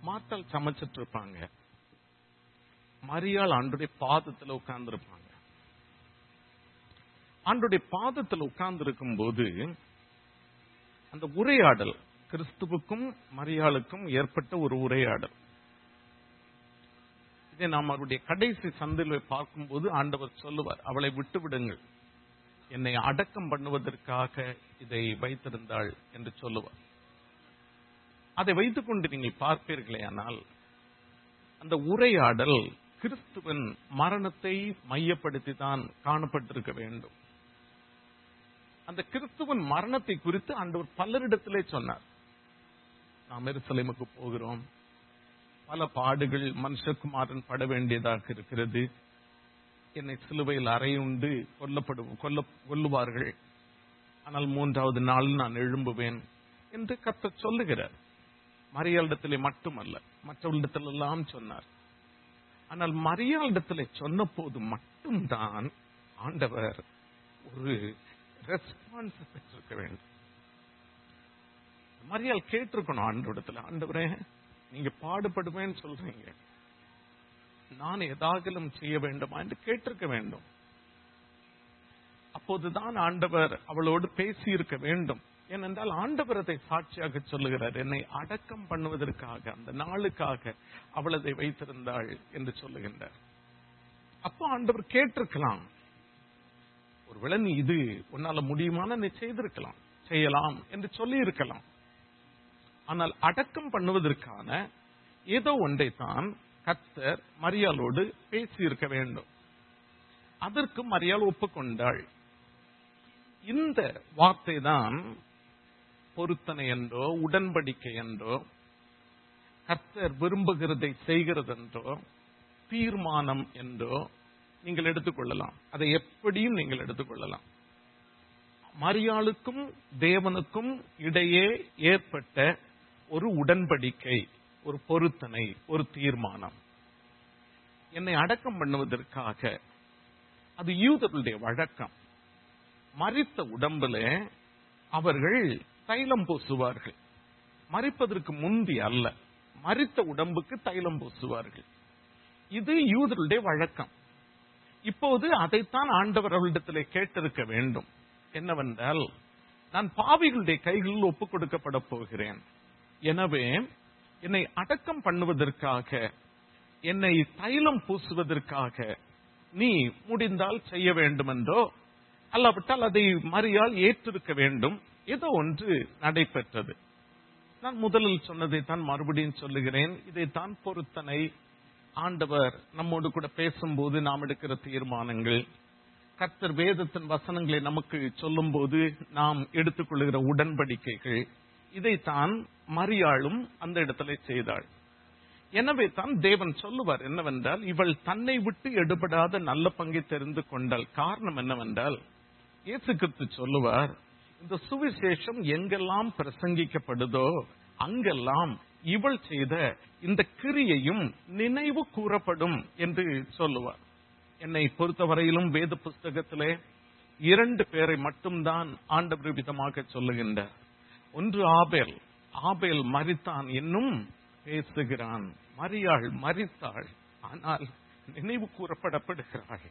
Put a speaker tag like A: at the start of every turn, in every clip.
A: மாத்தால் சமைச்சிட்டு இருப்பாங்க மரியாள் ஆண்டுடைய பாதத்துல உட்கார்ந்து இருப்பாங்க ஆண்டுடைய பாதத்துல உட்கார்ந்து இருக்கும் போது அந்த உரையாடல் கிறிஸ்துவுக்கும் மரியாளுக்கும் ஏற்பட்ட ஒரு உரையாடல் இதை நாம் அவருடைய கடைசி சந்தில பார்க்கும்போது ஆண்டவர் சொல்லுவார் அவளை விட்டு விடுங்கள் என்னை அடக்கம் பண்ணுவதற்காக இதை வைத்திருந்தாள் என்று சொல்லுவார் அதை வைத்துக் கொண்டு நீங்கள் பார்ப்பீர்களே ஆனால் அந்த உரையாடல் கிறிஸ்துவின் மரணத்தை மையப்படுத்தி தான் காணப்பட்டிருக்க வேண்டும் அந்த கிறிஸ்துவின் மரணத்தை குறித்து ஆண்டவர் பலரிடத்திலே சொன்னார் நாம் எருசலேமுக்கு போகிறோம் பல பாடுகள் மனுஷகுமாரன் பட வேண்டியதாக இருக்கிறது என்னை சிலுவையில் அறையுண்டு கொல்லப்படு கொல்ல கொல்லுவார்கள் ஆனால் மூன்றாவது நாள் நான் எழும்புவேன் என்று கத்த சொல்லுகிறார் மரியாளிடத்திலே மட்டுமல்ல மற்றவர்களிடத்திலெல்லாம் சொன்னார் ஆனால் மரியாளிடத்திலே சொன்ன போது மட்டும்தான் ஆண்டவர் ஒரு ரெஸ்பான்ஸ் பெற்றிருக்க வேண்டும் மரியாள் கேட்டிருக்கணும் ஆண்டவரிடத்துல ஆண்டவரே நீங்க பாடுபடுவேன்னு சொல்றீங்க நான் ஏதாகலும் செய்ய வேண்டுமா என்று கேட்டிருக்க வேண்டும் அப்போதுதான் ஆண்டவர் அவளோடு பேசி இருக்க வேண்டும் ஏனென்றால் ஆண்டவர் அதை சாட்சியாக சொல்லுகிறார் என்னை அடக்கம் பண்ணுவதற்காக அந்த நாளுக்காக அவள் அதை வைத்திருந்தாள் என்று சொல்லுகின்றார் அப்போ ஆண்டவர் கேட்டிருக்கலாம் ஒருவேளை நீ இது உன்னால முடியுமான நீ செய்திருக்கலாம் செய்யலாம் என்று சொல்லி இருக்கலாம் ஆனால் அடக்கம் பண்ணுவதற்கான ஏதோ ஒன்றை தான் கத்தர் மரியாளோடு பேசி இருக்க வேண்டும் அதற்கு மரியாள் ஒப்புக்கொண்டாள் இந்த வார்த்தை தான் பொருத்தனை என்றோ உடன்படிக்கை என்றோ கர்த்தர் விரும்புகிறதை செய்கிறது என்றோ தீர்மானம் என்றோ நீங்கள் எடுத்துக்கொள்ளலாம் அதை எப்படியும் நீங்கள் எடுத்துக்கொள்ளலாம் மரியாளுக்கும் தேவனுக்கும் இடையே ஏற்பட்ட ஒரு உடன்படிக்கை ஒரு பொருத்தனை ஒரு தீர்மானம் என்னை அடக்கம் பண்ணுவதற்காக அது யூதர்களுடைய வழக்கம் மறித்த உடம்புல அவர்கள் தைலம் பூசுவார்கள் மறிப்பதற்கு முந்தி அல்ல மறித்த உடம்புக்கு தைலம் பூசுவார்கள் இது யூதர்களுடைய வழக்கம் இப்போது அதைத்தான் ஆண்டவர் அவளிடத்திலே கேட்டிருக்க வேண்டும் என்னவென்றால் நான் பாவிகளுடைய கைகளில் ஒப்புக் கொடுக்கப்பட போகிறேன் எனவே என்னை அடக்கம் பண்ணுவதற்காக என்னை தைலம் பூசுவதற்காக நீ முடிந்தால் செய்ய வேண்டும் என்றோ அல்லாவிட்டால் அதை மறியால் ஏற்றிருக்க வேண்டும் ஏதோ ஒன்று நடைபெற்றது நான் முதலில் சொன்னதை தான் மறுபடியும் சொல்லுகிறேன் இதைத்தான் பொருத்தனை ஆண்டவர் நம்மோடு கூட பேசும்போது நாம் எடுக்கிற தீர்மானங்கள் கர்த்தர் வேதத்தின் வசனங்களை நமக்கு சொல்லும் போது நாம் எடுத்துக்கொள்கிற உடன்படிக்கைகள் இதைத்தான் மரியாளும் அந்த இடத்துல செய்தாள் எனவே தான் தேவன் சொல்லுவார் என்னவென்றால் இவள் தன்னை விட்டு எடுபடாத நல்ல பங்கை தெரிந்து கொண்டாள் காரணம் என்னவென்றால் இயேசு கிறிஸ்து சொல்லுவார் இந்த சுவிசேஷம் எங்கெல்லாம் பிரசங்கிக்கப்படுதோ அங்கெல்லாம் இவள் செய்த இந்த கிரியையும் நினைவு கூறப்படும் என்று சொல்லுவார் என்னை பொறுத்தவரையிலும் வேத புஸ்தகத்திலே இரண்டு பேரை மட்டும்தான் ஆண்டவர் விதமாக சொல்லுகின்றார் ஒன்று ஆபேல் ஆபேல் மறித்தான் இன்னும் பேசுகிறான் மரியாள் மறித்தாள் ஆனால் நினைவு கூறப்படப்படுகிறாள்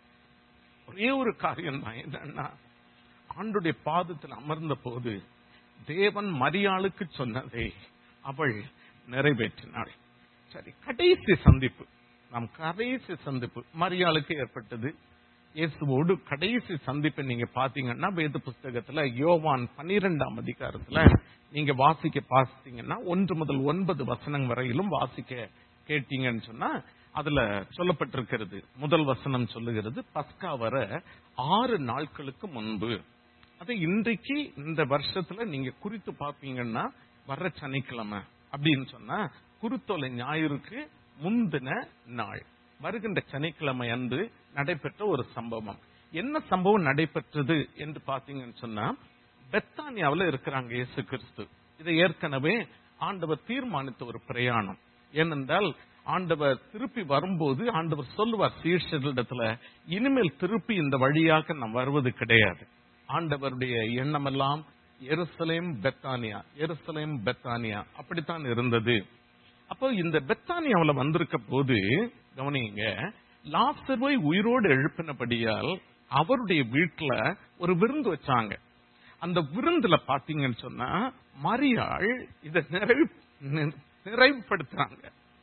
A: ஒரே ஒரு காரியம் தான் என்னன்னா ஆண்டுடைய பாதத்தில் அமர்ந்த போது தேவன் மரியாளுக்கு சொன்னதை அவள் நிறைவேற்றினாள் சரி கடைசி சந்திப்பு நம் கடைசி சந்திப்பு மரியாளுக்கு ஏற்பட்டது இயேசுவோடு கடைசி சந்திப்பை நீங்க பாத்தீங்கன்னா வேத புஸ்தகத்துல யோவான் பன்னிரெண்டாம் அதிகாரத்துல நீங்க வாசிக்க பார்த்தீங்கன்னா ஒன்று முதல் ஒன்பது வசனம் வரையிலும் வாசிக்க கேட்டீங்கன்னு சொன்னா அதுல சொல்லப்பட்டிருக்கிறது முதல் வசனம் சொல்லுகிறது பஸ்கா வர ஆறு நாட்களுக்கு முன்பு அது இன்றைக்கு இந்த வருஷத்துல நீங்க குறித்து பாப்பீங்கன்னா வர்ற சனிக்கிழமை அப்படின்னு சொன்னா குருத்தோலை ஞாயிறுக்கு முந்தின நாள் வருகின்ற சனிக்கிழமை அன்று நடைபெற்ற ஒரு சம்பவம் என்ன சம்பவம் நடைபெற்றது என்று பாத்தீங்கன்னு சொன்னா பெத்தானியாவில் இருக்கிறாங்க இயேசு கிறிஸ்து இதை ஏற்கனவே ஆண்டவர் தீர்மானித்த ஒரு பிரயாணம் ஏனென்றால் ஆண்டவர் திருப்பி வரும்போது ஆண்டவர் சொல்லுவார் சீர்ஷரிடத்துல இனிமேல் திருப்பி இந்த வழியாக நாம் வருவது கிடையாது ஆண்டவருடைய எண்ணமெல்லாம் எருசலேம் பெத்தானியா எருசலேம் பெத்தானியா அப்படித்தான் இருந்தது அப்போ இந்த பெத்தானியாவுல வந்திருக்க போது கவனிங்க லாசர்வை உயிரோடு எழுப்பினபடியால் அவருடைய வீட்டுல ஒரு விருந்து வச்சாங்க அந்த விருந்துல பாத்தீங்கன்னு சொன்னா மரியாள் இதை நிறைவு நி- நிறைவுபடுத்துறாங்க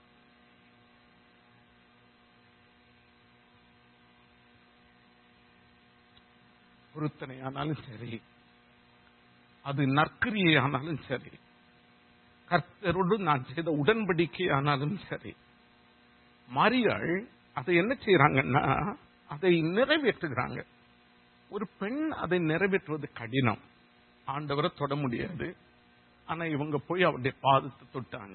A: பொருத்தனை ஆனாலும் சரி அது நற்கிரியை ஆனாலும் சரி கர்த்தரோடு நான் செய்த உடன்படிக்கை ஆனாலும் சரி மரியாள் அதை என்ன செய்யறாங்கன்னா அதை நிறைவேற்றுகிறாங்க ஒரு பெண் அதை நிறைவேற்றுவது கடினம் ஆண்டவரை தொட முடியாது ஆனா இவங்க போய் அவருடைய பாதத்தை தொட்டாங்க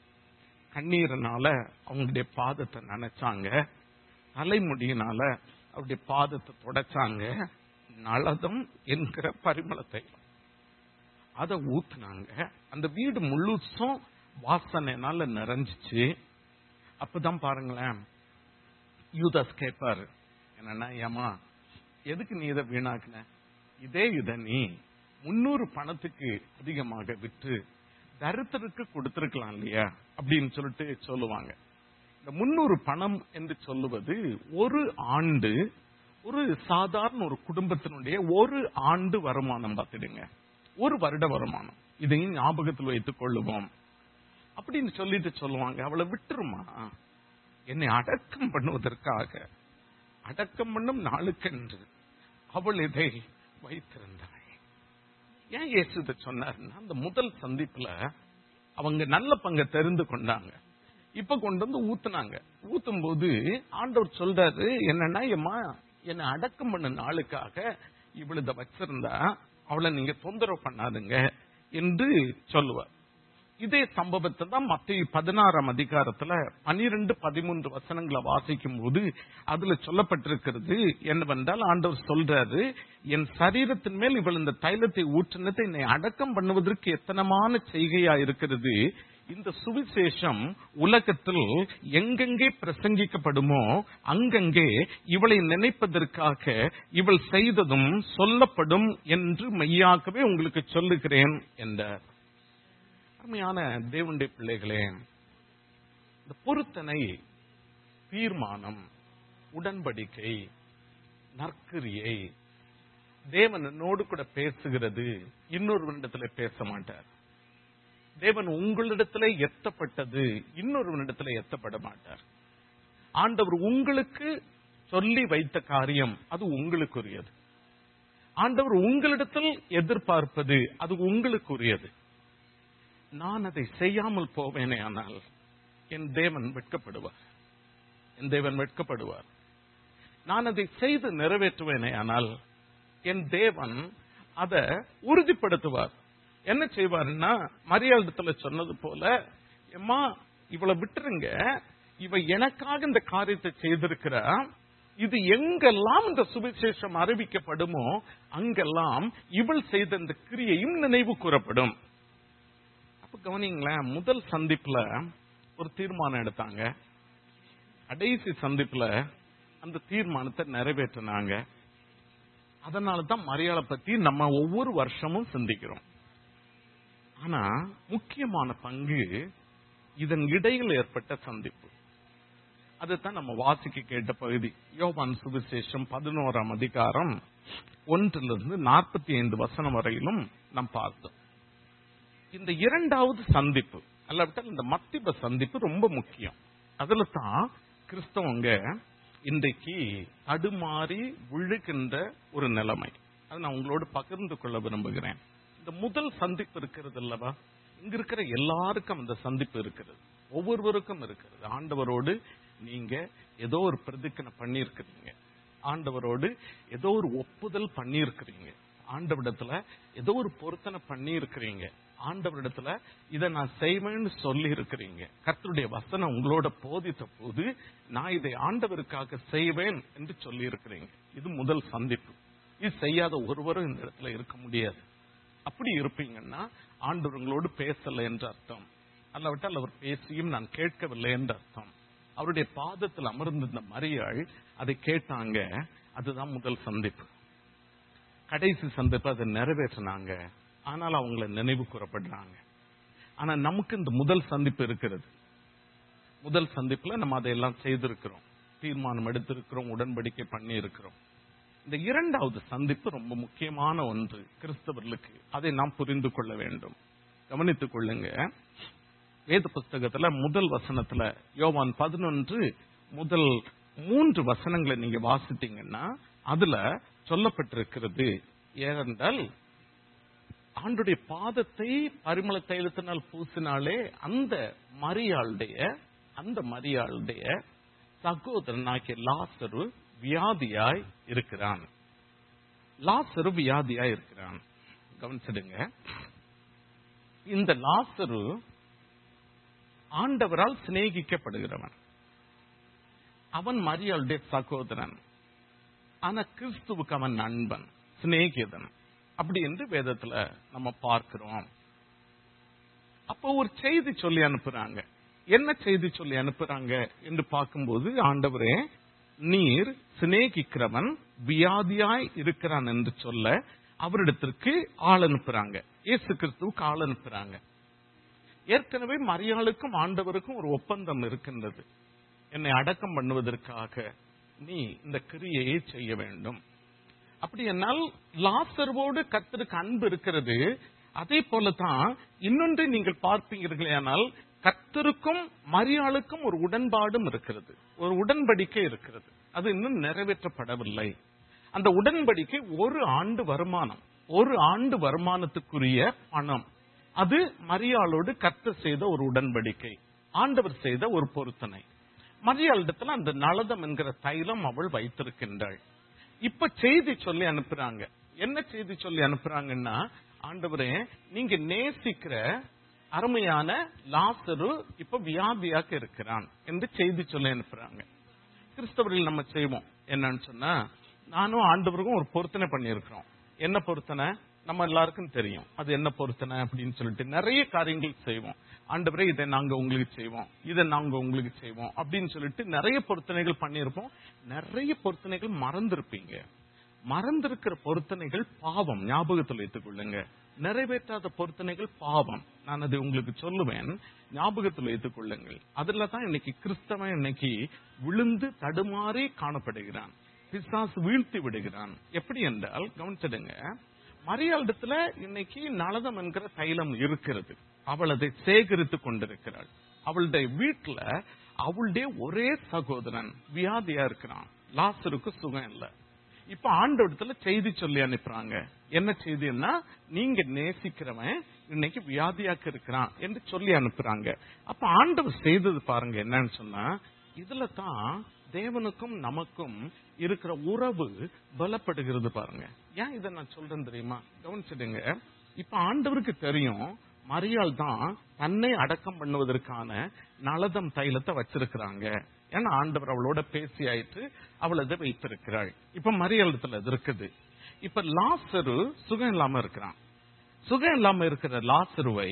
A: கண்ணீரனால அவங்களுடைய பாதத்தை நனைச்சாங்க தலைமுடியினால அவருடைய பாதத்தை தொடச்சாங்க நளதம் என்கிற பரிமளத்தை அதை ஊத்துனாங்க அந்த வீடு முழுசும் வாசனைனால நிறைஞ்சிச்சு அப்பதான் பாருங்களேன் யூதாஸ் கேட்பாரு என்னன்னா ஏமா எதுக்கு நீ இதை வீணாக்குன இதே இத நீ முன்னூறு பணத்துக்கு அதிகமாக விற்று தரித்திற்கு கொடுத்திருக்கலாம் இல்லையா அப்படின்னு சொல்லிட்டு சொல்லுவாங்க இந்த முன்னூறு பணம் என்று சொல்லுவது ஒரு ஆண்டு ஒரு சாதாரண ஒரு குடும்பத்தினுடைய ஒரு ஆண்டு வருமானம் பார்த்துடுங்க ஒரு வருட வருமானம் இதையும் ஞாபகத்தில் வைத்துக் கொள்ளுவோம் அப்படின்னு சொல்லிட்டு சொல்லுவாங்க அவளை விட்டுருமா என்னை அடக்கம் பண்ணுவதற்காக அடக்கம் பண்ணும் நாளுக்கென்று அவள் இதை வைத்திருந்தாள் ஏன் இயேசு இதை சொன்னாருன்னா அந்த முதல் சந்திப்புல அவங்க நல்ல பங்கை தெரிந்து கொண்டாங்க இப்ப கொண்டு வந்து ஊத்துனாங்க ஊத்தும் போது ஆண்டவர் சொல்றாரு என்னன்னா எம்மா என்னை அடக்கம் பண்ண நாளுக்காக இவள் இதை வச்சிருந்தா அவளை நீங்க தொந்தரவு பண்ணாதுங்க என்று சொல்லுவார் இதே சம்பவத்தை தான் மத்திய பதினாறாம் அதிகாரத்துல பனிரெண்டு பதிமூன்று வசனங்களை வாசிக்கும் போது அதுல சொல்லப்பட்டிருக்கிறது என்னவென்றால் ஆண்டவர் சொல்றாரு என் சரீரத்தின் மேல் இவள் இந்த தைலத்தை ஊற்றினதை என்னை அடக்கம் பண்ணுவதற்கு எத்தனமான செய்கையா இருக்கிறது இந்த சுவிசேஷம் உலகத்தில் எங்கெங்கே பிரசங்கிக்கப்படுமோ அங்கங்கே இவளை நினைப்பதற்காக இவள் செய்ததும் சொல்லப்படும் என்று மெய்யாகவே உங்களுக்கு சொல்லுகிறேன் என்றார் அருமையான தேவனுடைய பிள்ளைகளே இந்த பொருத்தனை தீர்மானம் உடன்படிக்கை நற்கிரியை தேவன் என்னோடு கூட பேசுகிறது இன்னொருவனிடத்துல பேச மாட்டார் தேவன் உங்களிடத்துல எத்தப்பட்டது இன்னொருவனிடத்துல எத்தப்பட மாட்டார் ஆண்டவர் உங்களுக்கு சொல்லி வைத்த காரியம் அது உங்களுக்குரியது ஆண்டவர் உங்களிடத்தில் எதிர்பார்ப்பது அது உங்களுக்குரியது நான் அதை செய்யாமல் போவேனே ஆனால் என் தேவன் வெட்கப்படுவார் என் தேவன் வெட்கப்படுவார் நான் அதை செய்து நிறைவேற்றுவேனே ஆனால் என் தேவன் அதை உறுதிப்படுத்துவார் என்ன செய்வாருன்னா மரியாதத்துல சொன்னது போல எம்மா இவளை விட்டுருங்க இவ எனக்காக இந்த காரியத்தை செய்திருக்கிறா இது எங்கெல்லாம் இந்த சுவிசேஷம் அறிவிக்கப்படுமோ அங்கெல்லாம் இவள் செய்த இந்த கிரியையும் நினைவு கூறப்படும் அப்ப கவனிங்களேன் முதல் சந்திப்புல ஒரு தீர்மானம் எடுத்தாங்க கடைசி சந்திப்புல அந்த தீர்மானத்தை நிறைவேற்றினாங்க அதனால தான் மரியாதை பத்தி நம்ம ஒவ்வொரு வருஷமும் சிந்திக்கிறோம் ஆனா முக்கியமான பங்கு இதன் இடையில் ஏற்பட்ட சந்திப்பு அதுதான் நம்ம வாசிக்க கேட்ட பகுதி யோவான் சுவிசேஷம் பதினோராம் அதிகாரம் ஒன்றிலிருந்து நாற்பத்தி ஐந்து வசனம் வரையிலும் நாம் பார்த்தோம் இந்த இரண்டாவது சந்திப்பு அல்லாவிட்டால் இந்த மத்திப சந்திப்பு ரொம்ப முக்கியம் அதுல தான் கிறிஸ்தவங்க இன்றைக்கு தடுமாறி விழுகின்ற ஒரு நிலைமை அதை நான் உங்களோடு பகிர்ந்து கொள்ள விரும்புகிறேன் இந்த முதல் சந்திப்பு இருக்கிறது அல்லவா இங்க இருக்கிற எல்லாருக்கும் அந்த சந்திப்பு இருக்கிறது ஒவ்வொருவருக்கும் இருக்கிறது ஆண்டவரோடு நீங்க ஏதோ ஒரு பிரதிக்கனை பண்ணியிருக்கிறீங்க ஆண்டவரோடு ஏதோ ஒரு ஒப்புதல் பண்ணியிருக்கிறீங்க ஆண்டவரிடத்துல ஏதோ ஒரு பொருத்தனை பண்ணி இருக்கிறீங்க ஆண்டவரிடத்துல இதை நான் செய்வேன்னு சொல்லி இருக்கிறீங்க கர்த்தருடைய வசனம் உங்களோட போதித்த போது நான் இதை ஆண்டவருக்காக செய்வேன் என்று சொல்லி இருக்கிறீங்க இது முதல் சந்திப்பு இது செய்யாத ஒருவரும் இந்த இடத்துல இருக்க முடியாது அப்படி இருப்பீங்கன்னா ஆண்டவர் உங்களோடு பேசல என்ற அர்த்தம் அல்லாவிட்டால் அவர் பேசியும் நான் கேட்கவில்லை என்ற அர்த்தம் அவருடைய பாதத்தில் அமர்ந்திருந்த மரியாள் அதை கேட்டாங்க அதுதான் முதல் சந்திப்பு கடைசி சந்திப்பு அதை நிறைவேற்றினாங்க ஆனால் அவங்கள நினைவு கூறப்படுறாங்க ஆனா நமக்கு இந்த முதல் சந்திப்பு இருக்கிறது முதல் சந்திப்புல நம்ம அதையெல்லாம் செய்திருக்கிறோம் தீர்மானம் எடுத்திருக்கிறோம் உடன்படிக்கை பண்ணி இருக்கிறோம் இந்த இரண்டாவது சந்திப்பு ரொம்ப முக்கியமான ஒன்று கிறிஸ்தவர்களுக்கு அதை நாம் புரிந்து கொள்ள வேண்டும் கவனித்துக் கொள்ளுங்க வேத புஸ்தகத்துல முதல் வசனத்துல யோவான் பதினொன்று முதல் மூன்று வசனங்களை நீங்க வாசித்தீங்கன்னா அதுல சொல்லப்பட்டிருக்கிறது ஏனென்றால் ஆண்டுடைய பாதத்தை பரிமள தைலத்தினால் பூசினாலே அந்த மரியாளுடைய அந்த மரியாளுடைய சகோதரனாகிய லாசரு வியாதியாய் இருக்கிறான் லாசரு வியாதியாய் இருக்கிறான் கவனிச்சிடுங்க இந்த லாசரு ஆண்டவரால் சிநேகிக்கப்படுகிறவன் அவன் மரியாளுடைய சகோதரன் ஆனா கிறிஸ்துவுக்கு அவன் நண்பன் சிநேகிதன் அப்படி என்று வேதத்துல நம்ம பார்க்கிறோம் அப்போ ஒரு செய்தி சொல்லி அனுப்புறாங்க என்ன செய்தி சொல்லி அனுப்புறாங்க என்று பார்க்கும்போது ஆண்டவரே நீர் சிநேகிக்கிறவன் வியாதியாய் இருக்கிறான் என்று சொல்ல அவரிடத்திற்கு ஆள் அனுப்புறாங்க இயேசு கிறிஸ்துவுக்கு ஆள் அனுப்புறாங்க ஏற்கனவே மரியாளுக்கும் ஆண்டவருக்கும் ஒரு ஒப்பந்தம் இருக்கின்றது என்னை அடக்கம் பண்ணுவதற்காக நீ இந்த கிரியையை செய்ய வேண்டும் அப்படி என்னால் லாசர்வோடு கர்த்தருக்கு அன்பு இருக்கிறது அதே போலதான் இன்னொன்று நீங்கள் பார்ப்பீர்களே ஆனால் கர்த்தருக்கும் மரியாளுக்கும் ஒரு உடன்பாடும் இருக்கிறது ஒரு உடன்படிக்கை இருக்கிறது அது இன்னும் நிறைவேற்றப்படவில்லை அந்த உடன்படிக்கை ஒரு ஆண்டு வருமானம் ஒரு ஆண்டு வருமானத்துக்குரிய பணம் அது மரியாளோடு கர்த்தர் செய்த ஒரு உடன்படிக்கை ஆண்டவர் செய்த ஒரு பொருத்தனை மரியாளிடத்துல அந்த நலதம் என்கிற தைலம் அவள் வைத்திருக்கின்றாள் இப்ப செய்தி சொல்லி அனுப்புறாங்க என்ன செய்தி சொல்லி அனுப்புறாங்கன்னா ஆண்டவரே நீங்க நேசிக்கிற அருமையான லாசரு இப்ப வியாதியாக இருக்கிறான் என்று செய்தி சொல்லி அனுப்புறாங்க கிறிஸ்தவர்கள் நம்ம செய்வோம் என்னன்னு சொன்னா நானும் ஆண்டவருக்கும் ஒரு பொருத்தனை பண்ணியிருக்கிறோம் என்ன பொருத்தனை நம்ம எல்லாருக்கும் தெரியும் அது என்ன பொருத்தனை அப்படின்னு சொல்லிட்டு நிறைய காரியங்கள் செய்வோம் ஆண்டவரே இதை நாங்க உங்களுக்கு செய்வோம் இதை நாங்க உங்களுக்கு செய்வோம் அப்படின்னு சொல்லிட்டு நிறைய பொருத்தனைகள் பண்ணியிருப்போம் நிறைய பொருத்தனைகள் மறந்திருப்பீங்க மறந்திருக்கிற பொருத்தனைகள் பாவம் ஞாபகத்தில் வைத்துக் கொள்ளுங்க நிறைவேற்றாத பொருத்தனைகள் பாவம் நான் அதை உங்களுக்கு சொல்லுவேன் ஞாபகத்தில் வைத்துக் கொள்ளுங்கள் அதுல தான் இன்னைக்கு கிறிஸ்தவன் இன்னைக்கு விழுந்து தடுமாறி காணப்படுகிறான் பிசாசு வீழ்த்தி விடுகிறான் எப்படி என்றால் கவனிச்சிடுங்க மரியாளிடத்துல இன்னைக்கு நலதம் என்கிற தைலம் இருக்கிறது அவள் அதை சேகரித்து கொண்டிருக்கிறாள் அவளுடைய வீட்டுல அவளுடைய ஒரே சகோதரன் வியாதியா இருக்கிறான் லாசருக்கு சுகம் இல்ல இப்ப ஆண்டவடத்துல செய்தி சொல்லி அனுப்புறாங்க என்ன செய்தின்னா நீங்க நேசிக்கிறவன் இன்னைக்கு வியாதியாக்க இருக்கிறான் என்று சொல்லி அனுப்புறாங்க அப்ப ஆண்டவர் செய்தது பாருங்க என்னன்னு சொன்னா இதுல தான் தேவனுக்கும் நமக்கும் இருக்கிற உறவு பலப்படுகிறது பாருங்க ஏன் இதை நான் சொல்றேன் தெரியுமா கவனிச்சிடுங்க இப்ப ஆண்டவருக்கு தெரியும் மரியாள் தான் தன்னை அடக்கம் பண்ணுவதற்கான நலதம் தைலத்தை வச்சிருக்கிறாங்க ஏன்னா ஆண்டவர் அவளோட பேசி ஆயிட்டு அவள் அதை வைத்திருக்கிறாள் இப்ப மரியாளத்துல அது இருக்குது இப்ப லாசரு சுகம் இல்லாம இருக்கிறான் சுகம் இல்லாம இருக்கிற லாசருவை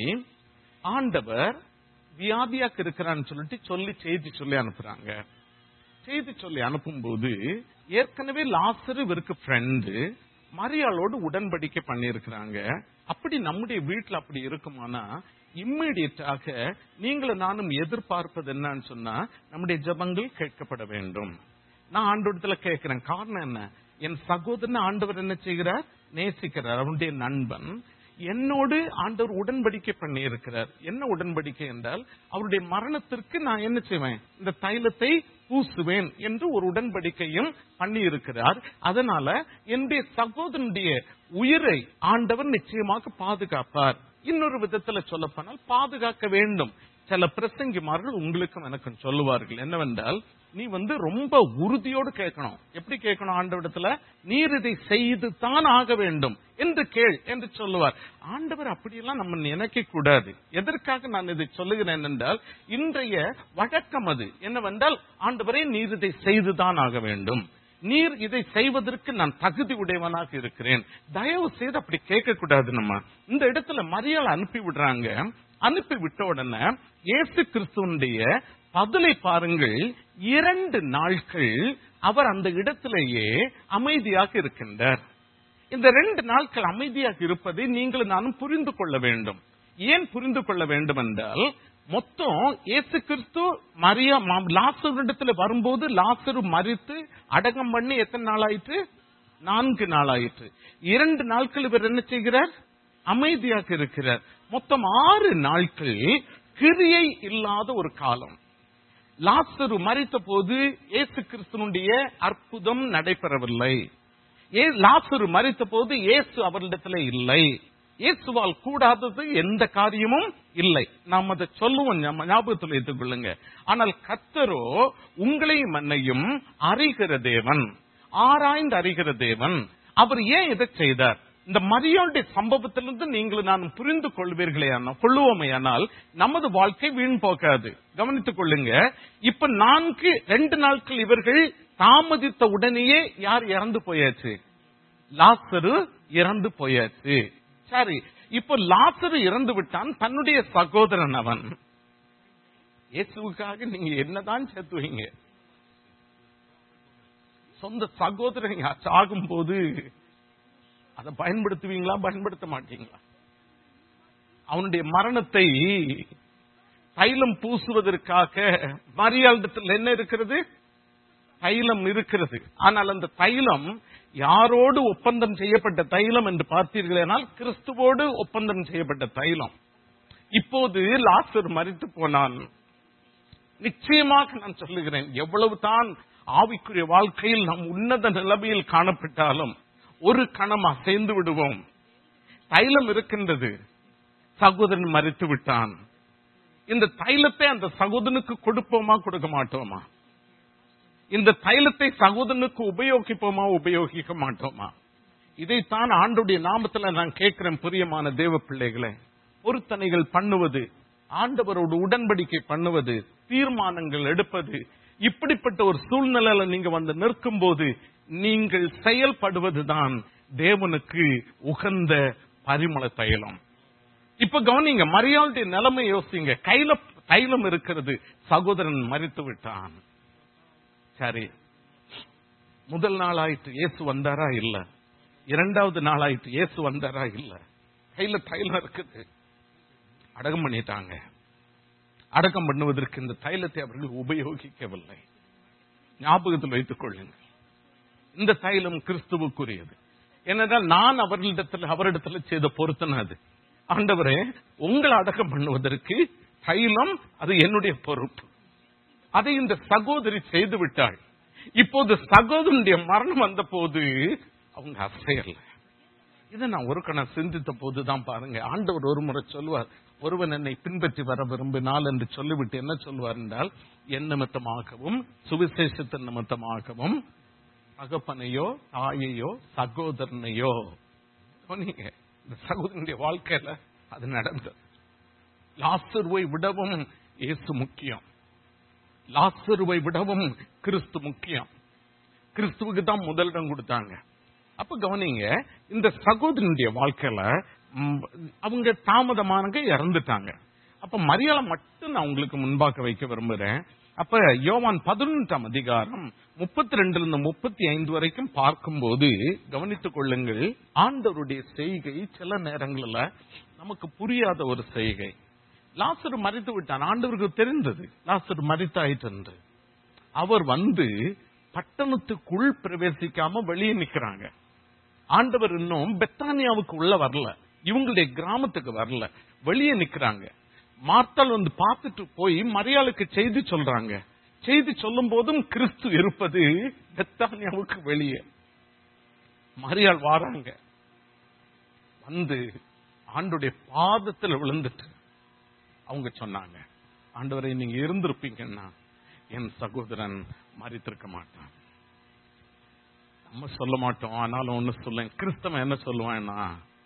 A: ஆண்டவர் வியாதியாக்கு இருக்கிறான்னு சொல்லிட்டு சொல்லி செய்தி சொல்லி அனுப்புறாங்க செய்தி சொல்லி அனுப்பும்போது ஏற்கனவே லாசரு இவருக்கு ஃப்ரெண்டு மரியாளோடு உடன்படிக்கை பண்ணியிருக்கிறாங்க அப்படி நம்முடைய வீட்டுல அப்படி இருக்குமானா இம்மிடியட்டாக நீங்களும் நானும் எதிர்பார்ப்பது என்னன்னு சொன்னா நம்முடைய ஜபங்கள் கேட்கப்பட வேண்டும் நான் ஆண்டவரத்துல கேட்கிறேன் காரணம் என்ன என் சகோதரன் ஆண்டவர் என்ன செய்கிறார் நேசிக்கிறார் அவனுடைய நண்பன் என்னோடு ஆண்டவர் உடன்படிக்கை பண்ணி இருக்கிறார் என்ன உடன்படிக்கை என்றால் அவருடைய மரணத்திற்கு நான் என்ன செய்வேன் இந்த தைலத்தை பூசுவேன் என்று ஒரு உடன்படிக்கையும் பண்ணி இருக்கிறார் அதனால என்னுடைய சகோதரனுடைய உயிரை ஆண்டவர் நிச்சயமாக பாதுகாப்பார் இன்னொரு விதத்துல சொல்லப்போனால் பாதுகாக்க வேண்டும் சில பிரசங்கிமார்கள் உங்களுக்கும் எனக்கும் சொல்லுவார்கள் என்னவென்றால் நீ வந்து ரொம்ப உறுதியோடு கேட்கணும் எப்படி கேட்கணும் ஆண்டவரிடத்துல நீர் இதை செய்து தான் ஆக வேண்டும் என்று கேள் என்று சொல்லுவார் ஆண்டவர் அப்படியெல்லாம் நம்ம நினைக்க கூடாது எதற்காக நான் இதை சொல்லுகிறேன் என்றால் இன்றைய வழக்கம் அது என்னவென்றால் ஆண்டவரே நீர் இதை செய்துதான் ஆக வேண்டும் நீர் இதை செய்வதற்கு நான் தகுதி உடையவனாக இருக்கிறேன் தயவு செய்து அப்படி கேட்க கூடாது நம்ம இந்த இடத்துல மரியாதை அனுப்பி விடுறாங்க அனுப்பி விட்ட உடனே இயேசு கிறிஸ்துவனுடைய பதிலை பாருங்கள் இரண்டு நாட்கள் அவர் அந்த இடத்திலேயே அமைதியாக இருக்கின்றார் இந்த ரெண்டு நாட்கள் அமைதியாக இருப்பதை நீங்கள் நானும் புரிந்து கொள்ள வேண்டும் ஏன் புரிந்து கொள்ள வேண்டும் என்றால் மொத்தம் இயேசு கிறிஸ்து மரியா லாசருடத்துல வரும்போது லாசரு மறித்து அடக்கம் பண்ணி எத்தனை நாள் ஆயிற்று நான்கு நாள் ஆயிற்று இரண்டு நாட்கள் இவர் என்ன செய்கிறார் அமைதியாக இருக்கிறார் மொத்தம் ஆறு நாட்கள் கிரியை இல்லாத ஒரு காலம் லாசரு மறித்த போது இயேசு கிறிஸ்துனுடைய அற்புதம் நடைபெறவில்லை ஏ- லாசரு மறித்த போது இயேசு அவரிடத்துல இல்லை இயேசுவால் கூடாதது எந்த காரியமும் இல்லை நாம் அதை சொல்லுவோம் ஞா- ஞாபகத்தில் வைத்துக் கொள்ளுங்க ஆனால் கத்தரோ உங்களையும் மன்னையும் அறிகிற தேவன் ஆராய்ந்து அறிகிற தேவன் அவர் ஏன் இதை செய்தார் இந்த மரியாளுடைய சம்பவத்திலிருந்து நீங்கள் நான் புரிந்து கொள்வீர்களே கொள்ளுவோமே ஆனால் நமது வாழ்க்கை வீண் போக்காது கவனித்துக் கொள்ளுங்க இப்ப நான்கு ரெண்டு நாட்கள் இவர்கள் தாமதித்த உடனேயே யார் இறந்து போயாச்சு லாசரு இறந்து போயாச்சு சரி இப்ப லாசரு இறந்து விட்டான் தன்னுடைய சகோதரன் அவன் இயேசுவுக்காக நீங்க என்னதான் சேர்த்துவீங்க சொந்த சகோதரன் ஆகும் போது அதை பயன்படுத்துவீங்களா பயன்படுத்த மாட்டீங்களா அவனுடைய மரணத்தை தைலம் பூசுவதற்காக மரியாளிடத்தில் என்ன இருக்கிறது தைலம் இருக்கிறது ஆனால் அந்த தைலம் யாரோடு ஒப்பந்தம் செய்யப்பட்ட தைலம் என்று பார்த்தீர்களேனால் கிறிஸ்துவோடு ஒப்பந்தம் செய்யப்பட்ட தைலம் இப்போது லாசர் மறித்து போனான் நிச்சயமாக நான் சொல்லுகிறேன் எவ்வளவு தான் ஆவிக்குரிய வாழ்க்கையில் நாம் உன்னத நிலைமையில் காணப்பட்டாலும் ஒரு கணம் அசைந்து விடுவோம் தைலம் இருக்கின்றது சகோதரன் மறித்து விட்டான் இந்த தைலத்தை அந்த சகோதரனுக்கு கொடுப்போமா கொடுக்க மாட்டோமா இந்த தைலத்தை சகோதரனுக்கு உபயோகிப்போமா உபயோகிக்க மாட்டோமா இதைத்தான் ஆண்டுடைய நாமத்துல நான் கேட்கிறேன் பிரியமான தேவ பிள்ளைகளே பொருத்தனைகள் பண்ணுவது ஆண்டவரோடு உடன்படிக்கை பண்ணுவது தீர்மானங்கள் எடுப்பது இப்படிப்பட்ட ஒரு சூழ்நிலையில நீங்க வந்து நிற்கும் போது நீங்கள் செயல்படுவதுதான் தேவனுக்கு உகந்த பரிமள தைலம் இப்ப கவனிங்க மரியாளுடைய நிலைமை யோசிங்க கையில தைலம் இருக்கிறது சகோதரன் மறித்து விட்டான் சரி முதல் நாள் ஆயிட்டு இயேசு வந்தாரா இல்ல இரண்டாவது நாள் ஆயிட்டு இயேசு வந்தாரா இல்ல கையில தைலம் இருக்குது அடக்கம் பண்ணிட்டாங்க அடக்கம் பண்ணுவதற்கு இந்த தைலத்தை அவர்கள் உபயோகிக்கவில்லை ஞாபகத்தில் வைத்துக் கொள்ளுங்கள் இந்த தைலம் கிறிஸ்துவுக்குரியது ஏனென்றால் நான் அவர்களிடத்தில் அவரிடத்தில் செய்த பொருத்தனை அது ஆண்டவரே உங்களை அடக்கம் பண்ணுவதற்கு தைலம் அது என்னுடைய பொறுப்பு அதை இந்த சகோதரி செய்து விட்டாள் இப்போது சகோதரனுடைய மரணம் வந்த போது அவங்க அசையல இதை நான் ஒரு கணம் சிந்தித்த போதுதான் பாருங்க ஆண்டவர் ஒரு முறை சொல்லுவார் ஒருவன் என்னை பின்பற்றி வர விரும்பினால் என்று சொல்லிவிட்டு என்ன சொல்வார் என்றால் என் நிமித்தமாகவும் சுவிசேஷத்தின் நிமித்தமாகவும் தகப்பனையோ தாயையோ சகோதரனையோ சொன்னீங்க இந்த சகோதரனுடைய வாழ்க்கையில அது நடந்தது லாசருவை விடவும் இயேசு முக்கியம் லாசருவை விடவும் கிறிஸ்து முக்கியம் கிறிஸ்துவுக்கு தான் முதலிடம் கொடுத்தாங்க அப்ப கவனிங்க இந்த சகோதரனுடைய வாழ்க்கையில ம், அவங்க தாமதமானங்க இறந்துட்டாங்க அப்ப மரியாதை மட்டும் நான் உங்களுக்கு முன்பாக்க வைக்க விரும்புறேன் அப்ப யோவான் பதினொன்றாம் அதிகாரம் முப்பத்தி ரெண்டுல இருந்து முப்பத்தி ஐந்து வரைக்கும் பார்க்கும்போது கவனித்துக் கொள்ளுங்கள் ஆண்டவருடைய செய்கை சில நேரங்களில் நமக்கு புரியாத ஒரு செய்கை லாசரு மறித்து விட்டான் ஆண்டவருக்கு தெரிந்தது லாசரு மறித்தாயிற்று என்று அவர் வந்து பட்டணத்துக்குள் பிரவேசிக்காம வெளியே நிக்கிறாங்க ஆண்டவர் இன்னும் பெத்தானியாவுக்கு உள்ள வரல இவங்களுடைய கிராமத்துக்கு வரல வெளியே நிக்கிறாங்க மார்த்தாள் வந்து பார்த்துட்டு போய் மரியாளுக்கு செய்தி சொல்றாங்க செய்தி சொல்லும் போதும் கிறிஸ்து இருப்பது பெத்தானியாவுக்கு வெளியே மரியாள் வாராங்க வந்து ஆண்டுடைய பாதத்தில் விழுந்துட்டு அவங்க சொன்னாங்க ஆண்டவரை நீங்க இருந்திருப்பீங்கன்னா என் சகோதரன் மறித்திருக்க மாட்டான் நம்ம சொல்ல மாட்டோம் ஆனாலும் ஒண்ணு சொல்ல கிறிஸ்தவன் என்ன சொல்லுவான்னா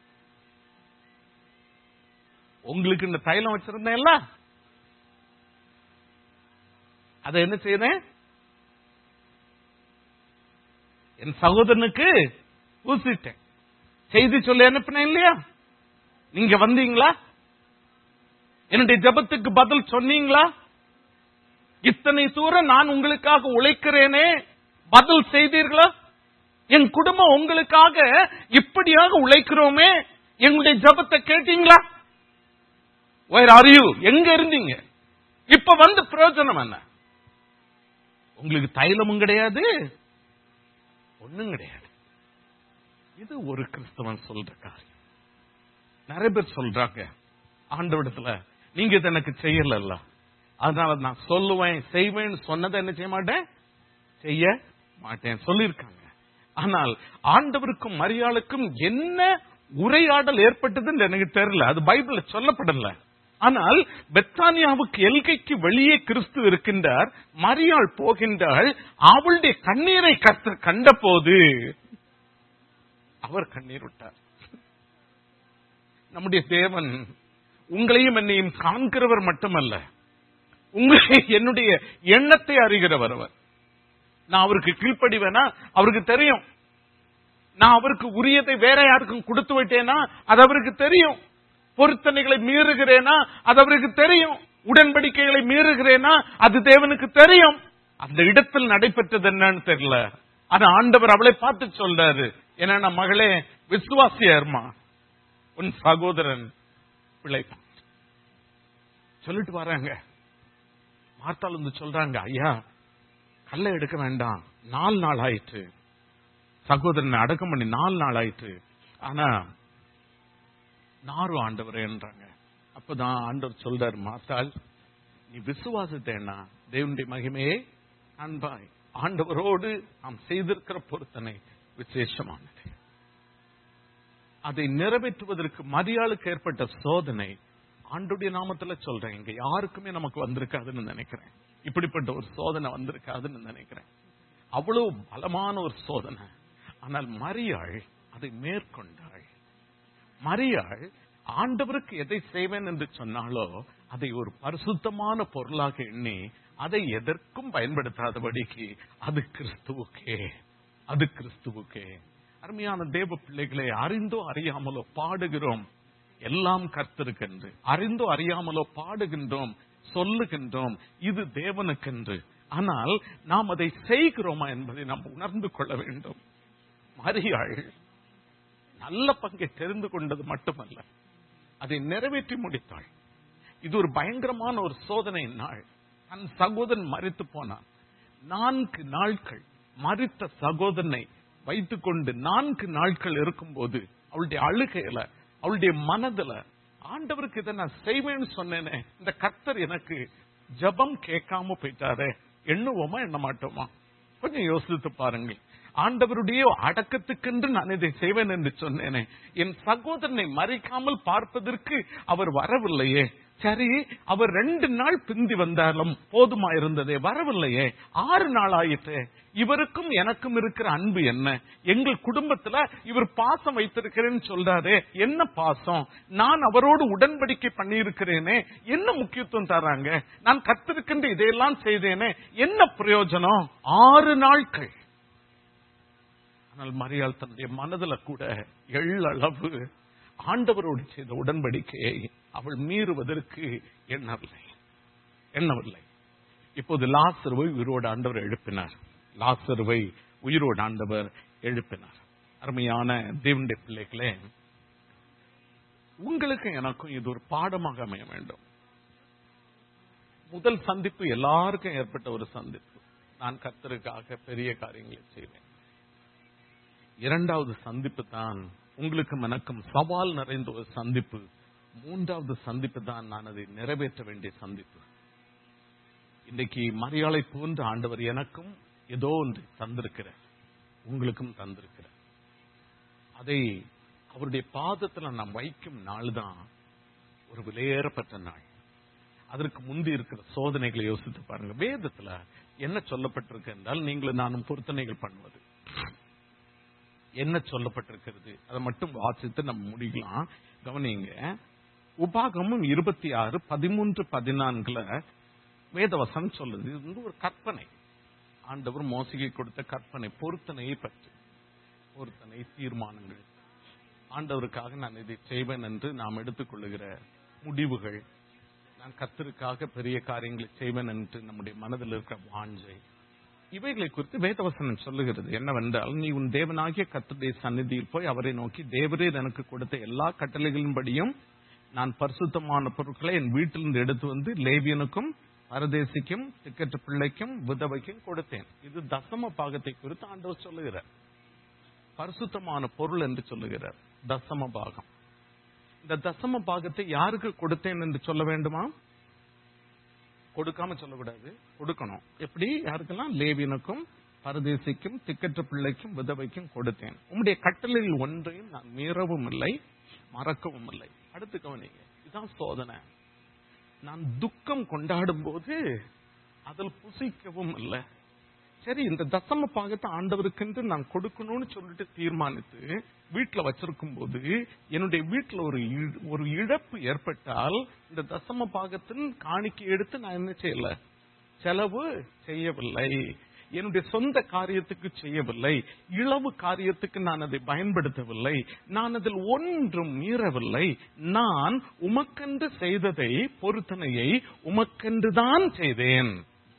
A: உங்களுக்கு இந்த தைலம் வச்சிருந்தேன்ல அதை என்ன செய்தேன் என் சகோதரனுக்கு பூசிட்டேன் செய்தி சொல்லி அனுப்பினேன் இல்லையா நீங்க வந்தீங்களா என்னுடைய ஜெபத்துக்கு பதில் சொன்னீங்களா இத்தனை தூரம் நான் உங்களுக்காக உழைக்கிறேனே பதில் செய்தீர்களா என் குடும்பம் உங்களுக்காக இப்படியாக உழைக்கிறோமே எங்களுடைய ஜெபத்தை கேட்டீங்களா வேர் ஆர் யூ எங்க இருந்தீங்க இப்ப வந்து பிரயோஜனம் என்ன உங்களுக்கு தைலமும் கிடையாது ஒண்ணும் கிடையாது இது ஒரு கிறிஸ்தவன் சொல்ற காரியம் நிறைய பேர் சொல்றாங்க ஆண்டவிடத்துல நீங்க இதை எனக்கு செய்யல அதனால நான் சொல்லுவேன் செய்வேன் சொன்னதை என்ன செய்ய மாட்டேன் செய்ய மாட்டேன் சொல்லியிருக்காங்க ஆனால் ஆண்டவருக்கும் மரியாளுக்கும் என்ன உரையாடல் ஏற்பட்டதுன்னு எனக்கு தெரியல அது பைபிள்ல சொல்லப்படல ஆனால் பெத்தானியாவுக்கு எல்கைக்கு வெளியே கிறிஸ்து இருக்கின்றார் மரியாள் போகின்றாள் அவளுடைய கண்ணீரை கர்த்தர் கண்டபோது அவர் கண்ணீர் விட்டார் நம்முடைய தேவன் உங்களையும் என்னையும் காண்கிறவர் மட்டுமல்ல உங்களை என்னுடைய எண்ணத்தை அறிகிறவர் அவர் நான் அவருக்கு கீழ்ப்படிவேனா அவருக்கு தெரியும் நான் அவருக்கு உரியதை வேற யாருக்கும் கொடுத்து விட்டேனா அது அவருக்கு தெரியும் பொருத்தனைகளை மீறுகிறேனா அது அவருக்கு தெரியும் உடன்படிக்கைகளை மீறுகிறேனா அது தேவனுக்கு தெரியும் அந்த இடத்தில் நடைபெற்றது என்னன்னு தெரியல ஆனா ஆண்டவர் அவளை பார்த்து சொல்றாரு என்ன மகளே விசுவாசியர்மா உன் சகோதரன் பிழைப்பான் சொல்லிட்டு வராங்க மார்த்தாள் வந்து சொல்றாங்க ஐயா கல்லை எடுக்க வேண்டாம் நாலு நாள் ஆயிற்று சகோதரனை அடக்கம் பண்ணி நாலு நாள் ஆயிற்று ஆனா நாறு ஆண்டவரேன்றாங்க அப்பதான் ஆண்டவர் சொல்றாரு மாத்தாள் நீ விசுவாசத்தேனா தேவனுடைய மகிமையே அன்பாய் ஆண்டவரோடு நாம் செய்திருக்கிற பொருத்தனை விசேஷமானது அதை நிறைவேற்றுவதற்கு மரியாளுக்கு ஏற்பட்ட சோதனை ஆண்டுடைய நாமத்துல சொல்றேன் இங்க யாருக்குமே நமக்கு வந்திருக்காதுன்னு நினைக்கிறேன் இப்படிப்பட்ட ஒரு சோதனை வந்திருக்காதுன்னு நினைக்கிறேன் அவ்வளவு பலமான ஒரு சோதனை ஆனால் மரியாள் அதை மேற்கொண்டாள் மரியாள் ஆண்டவருக்கு எதை செய்வேன் என்று சொன்னாலோ அதை ஒரு பரிசுத்தமான பொருளாக எண்ணி அதை எதற்கும் பயன்படுத்தாதபடிக்கு அது கிறிஸ்துவுக்கே அது கிறிஸ்துவுக்கே அருமையான தேவ பிள்ளைகளை அறிந்தோ அறியாமலோ பாடுகிறோம் எல்லாம் கர்த்தருக்கென்று அறிந்தோ அறியாமலோ பாடுகின்றோம் சொல்லுகின்றோம் இது தேவனுக்கென்று ஆனால் நாம் அதை செய்கிறோமா என்பதை நாம் உணர்ந்து கொள்ள வேண்டும் மரியாள் நல்ல பங்கை தெரிந்து கொண்டது மட்டுமல்ல அதை நிறைவேற்றி முடித்தாள் இது ஒரு பயங்கரமான ஒரு சோதனை நாள் தன் சகோதரன் மறித்து போனான் நான்கு நாட்கள் மறித்த சகோதரனை வைத்துக்கொண்டு நான்கு நாட்கள் இருக்கும்போது அவளுடைய அழுகையில அவளுடைய மனதுல ஆண்டவருக்கு இதை நான் செய்வேன்னு சொன்னேனே இந்த கர்த்தர் எனக்கு ஜபம் கேட்காம போயிட்டாரே எண்ணுவோமா எண்ண மாட்டோமா கொஞ்சம் யோசித்து பாருங்கள் ஆண்டவருடைய அடக்கத்துக்கென்று நான் இதை செய்வேன் என்று சொன்னேனே என் சகோதரனை மறைக்காமல் பார்ப்பதற்கு அவர் வரவில்லையே சரி அவர் ரெண்டு நாள் பிந்தி வந்தாலும் போதுமா இருந்ததே வரவில்லையே ஆறு நாள் ஆயிற்று இவருக்கும் எனக்கும் இருக்கிற அன்பு என்ன எங்கள் குடும்பத்துல இவர் பாசம் வைத்திருக்கிறேன்னு சொல்றாரே என்ன பாசம் நான் அவரோடு உடன்படிக்கை பண்ணியிருக்கிறேனே என்ன முக்கியத்துவம் தராங்க நான் கத்திருக்கின்ற இதையெல்லாம் செய்தேனே என்ன பிரயோஜனம் ஆறு நாட்கள் ஆனால் மரியாள் தன்னுடைய மனதுல கூட எள்ளளவு ஆண்டவரோடு செய்த உடன்படிக்கையை அவள் மீறுவதற்கு எண்ணவில்லை எண்ணவில்லை இப்போது லாசருவை உயிரோடு ஆண்டவர் எழுப்பினார் லாசருவை உயிரோடு ஆண்டவர் எழுப்பினார் அருமையான தேவனுடைய பிள்ளைகளே உங்களுக்கு எனக்கும் இது ஒரு பாடமாக அமைய வேண்டும் முதல் சந்திப்பு எல்லாருக்கும் ஏற்பட்ட ஒரு சந்திப்பு நான் கத்தருக்காக பெரிய காரியங்களை செய்வேன் இரண்டாவது சந்திப்பு தான் உங்களுக்கும் எனக்கும் சவால் நிறைந்த ஒரு சந்திப்பு மூன்றாவது சந்திப்பு தான் நான் அதை நிறைவேற்ற வேண்டிய சந்திப்பு இன்னைக்கு மரியாதை போன்ற ஆண்டவர் எனக்கும் ஏதோ ஒன்று தந்திருக்கிறார் உங்களுக்கும் தந்திருக்கிறார் அதை அவருடைய பாதத்துல நாம் வைக்கும் நாள் தான் ஒரு விலையேறப்பட்ட நாள் அதற்கு முந்தி இருக்கிற சோதனைகளை யோசித்து பாருங்க வேதத்துல என்ன சொல்லப்பட்டிருக்கு என்றால் நீங்களும் நானும் பொருத்தனைகள் பண்ணுவது என்ன சொல்லப்பட்டிருக்கிறது அதை மட்டும் வாசித்து நம்ம முடிக்கலாம் கவனிங்க உபாகமும் இருபத்தி ஆறு பதிமூன்று பதினான்குல வேதவசம் சொல்லுது இது வந்து ஒரு கற்பனை ஆண்டவர் மோசிகை கொடுத்த கற்பனை பொருத்தனையை பற்றி பொருத்தனை தீர்மானங்கள் ஆண்டவருக்காக நான் இதை செய்வேன் என்று நாம் எடுத்துக்கொள்ளுகிற முடிவுகள் நான் கத்தருக்காக பெரிய காரியங்களை செய்வேன் என்று நம்முடைய மனதில் இருக்கிற வாஞ்சை இவைகளை குறித்து வேதவசனம் சொல்லுகிறது என்னவென்றால் நீ உன் தேவனாகிய கத்தருடைய சந்நிதியில் போய் அவரை நோக்கி தேவரீர் எனக்கு கொடுத்த எல்லா கட்டளைகளின்படியும் நான் பரிசுத்தமான பொருட்களை என் வீட்டிலிருந்து எடுத்து வந்து லேவியனுக்கும் பரதேசிக்கும் திக்கற்ற பிள்ளைக்கும் விதவைக்கும் கொடுத்தேன் இது தசம பாகத்தை குறித்து ஆண்டவர் சொல்லுகிறார் பரிசுத்தமான பொருள் என்று சொல்லுகிறார் தசம பாகம் இந்த தசம பாகத்தை யாருக்கு கொடுத்தேன் என்று சொல்ல வேண்டுமா கொடுக்காம சொல்லக்கூடாது கொடுக்கணும் எப்படி யாருக்கெல்லாம் லேவியனுக்கும் பரதேசிக்கும் திக்கற்ற பிள்ளைக்கும் விதவைக்கும் கொடுத்தேன் உம்முடைய கட்டளையில் ஒன்றையும் நான் மீறவும் இல்லை மறக்கவும் இல்லை அடுத்து கவனிங்க இதுதான் சோதனை நான் துக்கம் கொண்டாடும் போது அதில் புசிக்கவும் இல்லை சரி இந்த தசம பாகத்தை ஆண்டவருக்கென்று நான் கொடுக்கணும்னு சொல்லிட்டு தீர்மானித்து வீட்டுல வச்சிருக்கும் போது என்னுடைய வீட்டுல ஒரு இழ- ஒரு இழப்பு ஏற்பட்டால் இந்த தசம பாகத்தின் காணிக்கை எடுத்து நான் என்ன செய்யல செலவு செய்யவில்லை என்னுடைய சொந்த காரியத்துக்கு செய்யவில்லை இளவு காரியத்துக்கு நான் அதை பயன்படுத்தவில்லை நான் அதில் ஒன்றும் மீறவில்லை நான் உமக்கென்று செய்ததை பொருத்தனையை உமக்கென்றுதான் செய்தேன்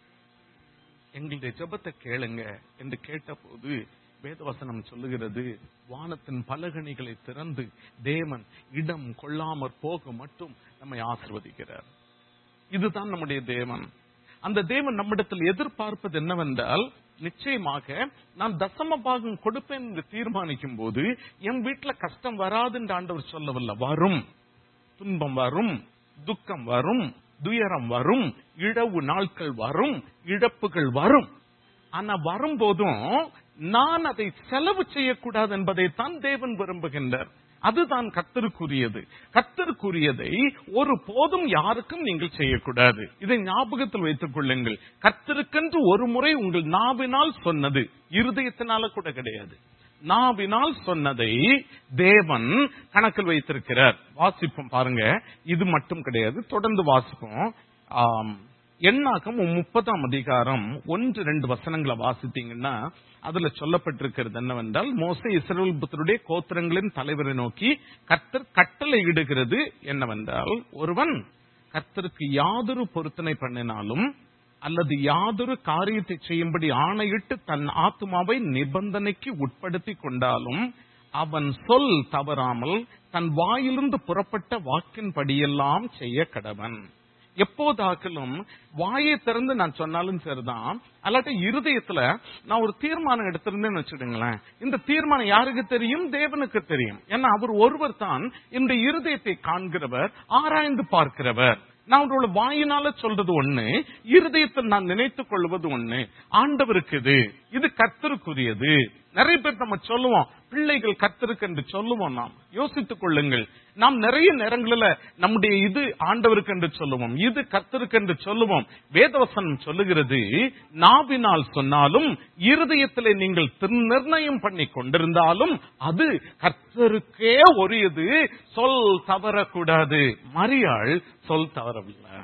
A: எங்களுடைய ஜெபத்தை கேளுங்க என்று கேட்டபோது வேதவசனம் சொல்லுகிறது வானத்தின் பலகணிகளை திறந்து தேவன் இடம் கொள்ளாமற் போக மட்டும் நம்மை ஆசிர்வதிக்கிறார் இதுதான் நம்முடைய தேவன் அந்த தேவன் நம்மிடத்தில் எதிர்பார்ப்பது என்னவென்றால் நிச்சயமாக நான் தசம பாகம் கொடுப்பேன் என்று தீர்மானிக்கும் போது என் வீட்டுல கஷ்டம் வராது என்று ஆண்டவர் சொல்லவில்லை வரும் துன்பம் வரும் துக்கம் வரும் துயரம் வரும் இழவு நாட்கள் வரும் இழப்புகள் வரும் ஆனா வரும்போதும் நான் அதை செலவு செய்யக்கூடாது என்பதைத்தான் தேவன் விரும்புகின்றார் அதுதான் கத்தருக்குரியது கத்தருக்குரியதை ஒரு போதும் யாருக்கும் நீங்கள் செய்யக்கூடாது இதை ஞாபகத்தில் வைத்துக் கொள்ளுங்கள் கத்தருக்கென்று ஒரு முறை உங்கள் நாவினால் சொன்னது இருதயத்தினால கூட கிடையாது நாவினால் சொன்னதை தேவன் கணக்கில் வைத்திருக்கிறார் வாசிப்போம் பாருங்க இது மட்டும் கிடையாது தொடர்ந்து வாசிப்போம் ஆம், எண்ணாகம் முப்பதாம் அதிகாரம் ஒன்று ரெண்டு வசனங்களை வாசித்தீங்கன்னா அதுல சொல்லப்பட்டிருக்கிறது என்னவென்றால் மோசே இஸ்ரவேல் புத்தருடைய கோத்திரங்களின் தலைவரை நோக்கி கர்த்தர் கட்டளை இடுகிறது என்னவென்றால் ஒருவன் கர்த்தருக்கு யாதொரு பொருத்தனை பண்ணினாலும் அல்லது யாதொரு காரியத்தை செய்யும்படி ஆணையிட்டு தன் ஆத்மாவை நிபந்தனைக்கு உட்படுத்தி கொண்டாலும் அவன் சொல் தவறாமல் தன் வாயிலிருந்து புறப்பட்ட வாக்கின்படியெல்லாம் செய்ய கடவன் எப்போதாக்கிலும் வாயை திறந்து நான் சொன்னாலும் சரிதான் அல்லாட்ட இருதயத்துல நான் ஒரு தீர்மானம் எடுத்திருந்தேன்னு வச்சுடுங்களேன் இந்த தீர்மானம் யாருக்கு தெரியும் தேவனுக்கு தெரியும் ஏன்னா அவர் ஒருவர் தான் இந்த இருதயத்தை காண்கிறவர் ஆராய்ந்து பார்க்கிறவர் நான் அவரோட வாயினால சொல்றது ஒண்ணு இருதயத்தில் நான் நினைத்துக் கொள்வது ஒண்ணு ஆண்டவருக்கு இது இது கர்த்தருக்குரியது நிறைய பேர் நம்ம சொல்லுவோம் பிள்ளைகள் கர்த்தருக்கு என்று சொல்லுவோம் நாம் யோசித்துக் கொள்ளுங்கள் நாம் நிறைய நேரங்களில் நம்முடைய இது ஆண்டவருக்கு என்று சொல்லுவோம் இது கர்த்தருக்கு என்று சொல்லுவோம் வேதவசனம் சொல்லுகிறது நாவினால் சொன்னாலும் இருதயத்திலே நீங்கள் நிர்ணயம் பண்ணி கொண்டிருந்தாலும் அது கர்த்தருக்கே உரியது சொல் தவறக்கூடாது மரியாள் சொல் தவறவில்லை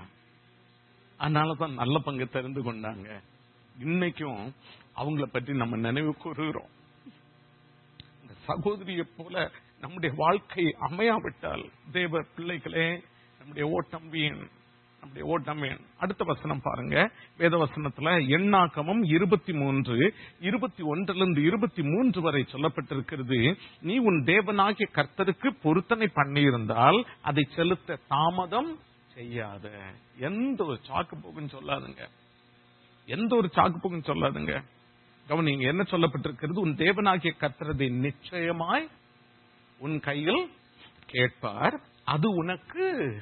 A: அதனாலதான் நல்ல பங்கு தெரிந்து கொண்டாங்க இன்னைக்கும் அவங்கள பற்றி நம்ம நினைவு கூறுகிறோம் இந்த சகோதரியை போல நம்முடைய வாழ்க்கை அமையாவிட்டால் தேவ பிள்ளைகளே நம்முடைய ஓட்டம் வீண் நம்முடைய ஓட்டம் வீண் அடுத்த வசனம் பாருங்க வேத வசனத்துல எண்ணாக்கமும் இருபத்தி மூன்று இருபத்தி ஒன்றிலிருந்து இருபத்தி மூன்று வரை சொல்லப்பட்டிருக்கிறது நீ உன் தேவனாகிய கர்த்தருக்கு பொருத்தனை பண்ணியிருந்தால் அதை செலுத்த தாமதம் செய்யாத எந்த ஒரு சாக்கு போக்குன்னு சொல்லாதுங்க எந்த ஒரு சாக்கு போக்குன்னு சொல்லாதுங்க கவனிங்க என்ன சொல்லப்பட்டிருக்கிறது உன் தேவனாகிய கர்த்தரதை நிச்சயமாய் உன் கையில் கேட்பார் அது உனக்கு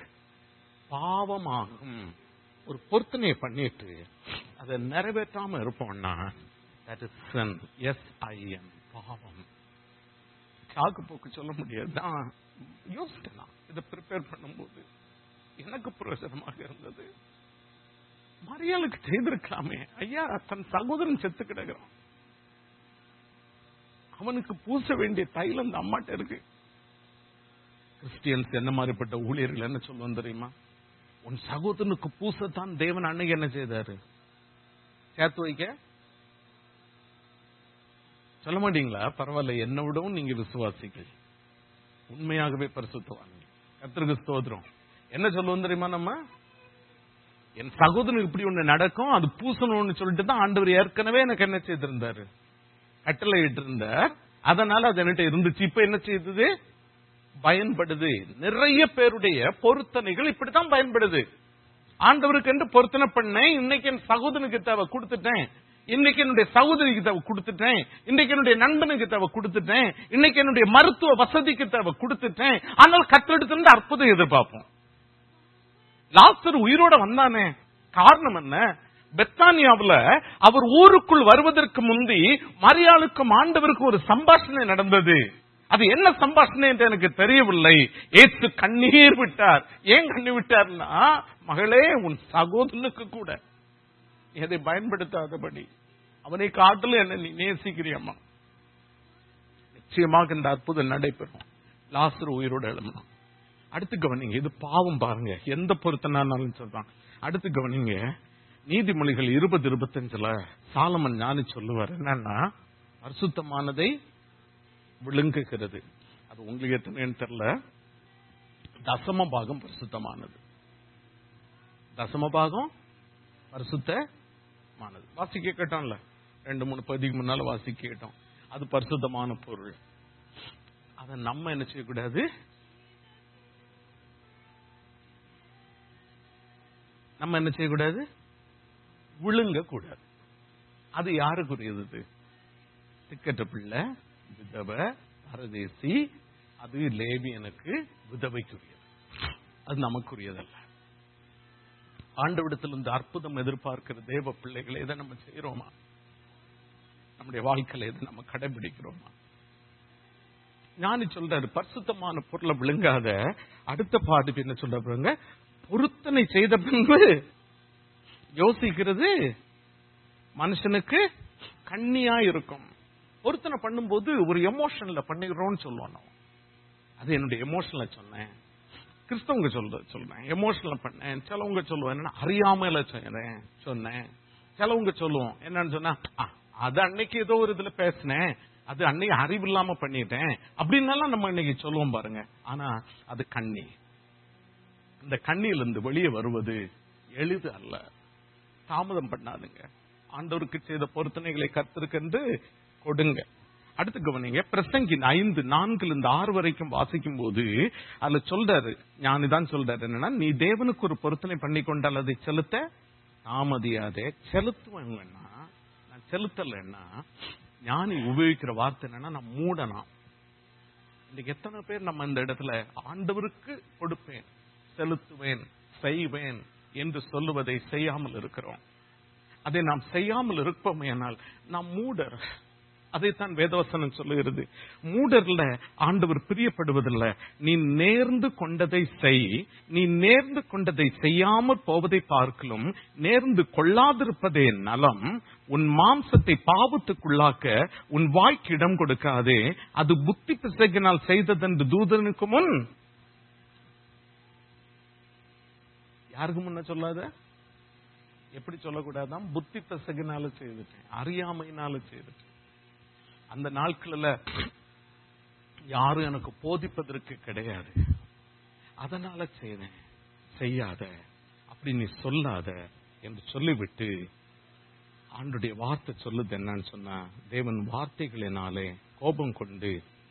A: பாவமாகும் ஒரு பொருத்தனையை பண்ணிட்டு அதை நிறைவேற்றாம இருப்போம்னா that is sin S I N பாவம் சாக்கு போக்கு சொல்ல முடியாது நான் யோசிச்சேன் நான் இதை ப்ரிப்பேர் பண்ணும்போது எனக்கு பிரயோஜனமாக இருந்தது மரியாளுக்கு செய்திருக்கலாமே ஐயா தன் சகோதரன் செத்து கிடக்கிறான் அவனுக்கு பூச வேண்டிய தைலம் இந்த அம்மாட்ட இருக்கு கிறிஸ்டியன்ஸ் என்ன மாதிரிப்பட்ட ஊழியர்கள் என்ன சொல்லுவோம் தெரியுமா உன் சகோதரனுக்கு பூசத்தான் தேவன் அன்னைக்கு என்ன செய்தாரு சேர்த்து வைக்க சொல்ல மாட்டீங்களா பரவாயில்ல என்ன விடவும் நீங்க விசுவாசிகள் உண்மையாகவே பரிசுத்தவாங்க கத்திரிக்கு ஸ்தோத்திரம் என்ன சொல்லுவோம் தெரியுமா நம்ம என் சகோதரனுக்கு இப்படி ஒண்ணு நடக்கும் அது பூசணும்னு சொல்லிட்டு தான் ஆண்டவர் ஏற்கனவே எனக்கு என்ன செய்திருந்தாரு கட்டளை இருந்தார் அதனால அது என்கிட்ட இருந்துச்சு இப்ப என்ன செய்தது பயன்படுது நிறைய பேருடைய பொருத்தனைகள் இப்படித்தான் பயன்படுது ஆண்டவருக்கு என்று பொருத்தனை பண்ணேன் இன்னைக்கு என் சகோதரனுக்கு தேவை கொடுத்துட்டேன் இன்னைக்கு என்னுடைய சகோதரிக்கு தேவை கொடுத்துட்டேன் இன்னைக்கு என்னுடைய நண்பனுக்கு தேவை கொடுத்துட்டேன் இன்னைக்கு என்னுடைய மருத்துவ வசதிக்கு தேவை கொடுத்துட்டேன் ஆனால் கத்தெடுத்து அற்புதம் எதிர்பார்ப்போம் லாஸ்டர் உயிரோட வந்தானே காரணம் என்ன பெத்தானியாவுல அவர் ஊருக்குள் வருவதற்கு முந்தி மரியாளுக்கும் ஆண்டவருக்கும் ஒரு சம்பாஷணை நடந்தது அது என்ன சம்பாஷணை என்று எனக்கு தெரியவில்லை ஏசு கண்ணீர் விட்டார் ஏன் கண்ணீர் விட்டார்னா மகளே உன் சகோதரனுக்கு கூட எதை பயன்படுத்தாதபடி அவனை காட்டிலும் என்ன நீ நேசிக்கிறியம்மா நிச்சயமாக இந்த அற்புதம் நடைபெறும் லாசர் உயிரோடு எழுமணும் அடுத்து கவனிங்க இது பாவம் பாருங்க எந்த பொருத்தனாலும் சொல்றான் அடுத்து கவனிங்க நீதிமொழிகள் இருபது இருபத்தஞ்சுல சாலமன் ஞானி சொல்லுவார் என்னன்னா பரிசுத்தமானதை விழுங்குகிறது அது உங்களுக்கு எத்தனைன்னு தெரியல தசம பாகம் பரிசுத்தமானது தசம பாகம் பரிசுத்தமானது வாசிக்க கேட்டோம்ல ரெண்டு மூணு பதிக்கு முன்னால வாசிக்க கேட்டோம் அது பரிசுத்தமான பொருள் அதை நம்ம என்ன செய்யக்கூடாது நம்ம என்ன செய்யக்கூடாது விழுங்க கூடாது அது யாருக்குரியது திக்கற்ற பிள்ளை விதவ பரதேசி அது லேபியனுக்கு விதவைக்குரியது அது நமக்குரியதல்ல ஆண்டவிடத்தில் இந்த அற்புதம் எதிர்பார்க்கிற தேவ பிள்ளைகளை இதை நம்ம செய்யறோமா நம்முடைய வாழ்க்கையில இதை நம்ம கடைபிடிக்கிறோமா ஞானி சொல்றாரு பரிசுத்தமான பொருளை விழுங்காத அடுத்த பாட்டு என்ன சொல்றாங்க பொருத்தனை செய்த பின்பு யோசிக்கிறது மனுஷனுக்கு கண்ணியா இருக்கும் பொருத்தனை பண்ணும்போது ஒரு எமோஷன்ல பண்ணிக்கிறோம்னு சொல்லுவோம் நம்ம அது என்னுடைய எமோஷன்ல சொன்னேன் கிறிஸ்தவங்க சொல்ற சொல்றேன் எமோஷனல் பண்ணேன் சிலவங்க சொல்லுவோம் என்னன்னா அறியாமையில சொன்னேன் சொன்னேன் சிலவங்க சொல்லுவோம் என்னன்னு சொன்னா "ஆ, அது அன்னைக்கு ஏதோ ஒரு இதுல பேசினேன் அது அன்னைக்கு அறிவு இல்லாம பண்ணிட்டேன் அப்படின்னாலாம் நம்ம இன்னைக்கு சொல்லுவோம் பாருங்க ஆனா அது கண்ணி இந்த கண்ணியிலிருந்து வெளியே வருவது எளிது அல்ல தாமதம் பண்ணாதுங்க ஆண்டவருக்கு செய்த பொருத்தனைகளை கத்திருக்கென்று கொடுங்க அடுத்து கவனிங்க பிரசங்கின் ஐந்து நான்குல இருந்து ஆறு வரைக்கும் வாசிக்கும் போது அதுல சொல்றாரு ஞானிதான் சொல்றாரு என்னன்னா நீ தேவனுக்கு ஒரு பொருத்தனை பண்ணி கொண்டால் அதை செலுத்த தாமதியாதே செலுத்துவேன்னா நான் செலுத்தலைன்னா ஞானி உபயோகிக்கிற வார்த்தை என்னன்னா நான் மூடனா இன்னைக்கு எத்தனை பேர் நம்ம இந்த இடத்துல ஆண்டவருக்கு கொடுப்பேன் செலுத்துவேன் செய்வேன் என்று சொல்லுவதை செய்யாமல் இருக்கிறோம் அதை நாம் செய்யாமல் இருப்போமேனால் நாம் மூடர் அதைத்தான் வேதவசனம் சொல்லுகிறது மூடர்ல ஆண்டவர் பிரியப்படுவதில்லை நீ நேர்ந்து கொண்டதை செய் நீ நேர்ந்து கொண்டதை செய்யாமற் போவதை பார்க்கலும் நேர்ந்து கொள்ளாதிருப்பதே நலம் உன் மாம்சத்தை பாவத்துக்குள்ளாக்க உன் வாய்க்கு இடம் கொடுக்காதே அது புத்தி பிசகினால் செய்ததென்று தூதனுக்கு முன் யாருக்கு முன்ன சொல்லாத எப்படி சொல்லக்கூடாதான் புத்தி பிசகினால செய்துட்டேன் அறியாமையினால செய்துட்டேன் அந்த நாட்களில் யாரும் எனக்கு போதிப்பதற்கு கிடையாது அதனால செய்தேன் செய்யாத அப்படி நீ சொல்லாத என்று சொல்லிவிட்டு ஆண்டுடைய வார்த்தை சொல்லுது என்னன்னு சொன்னா தேவன் வார்த்தைகளினாலே கோபம் கொண்டு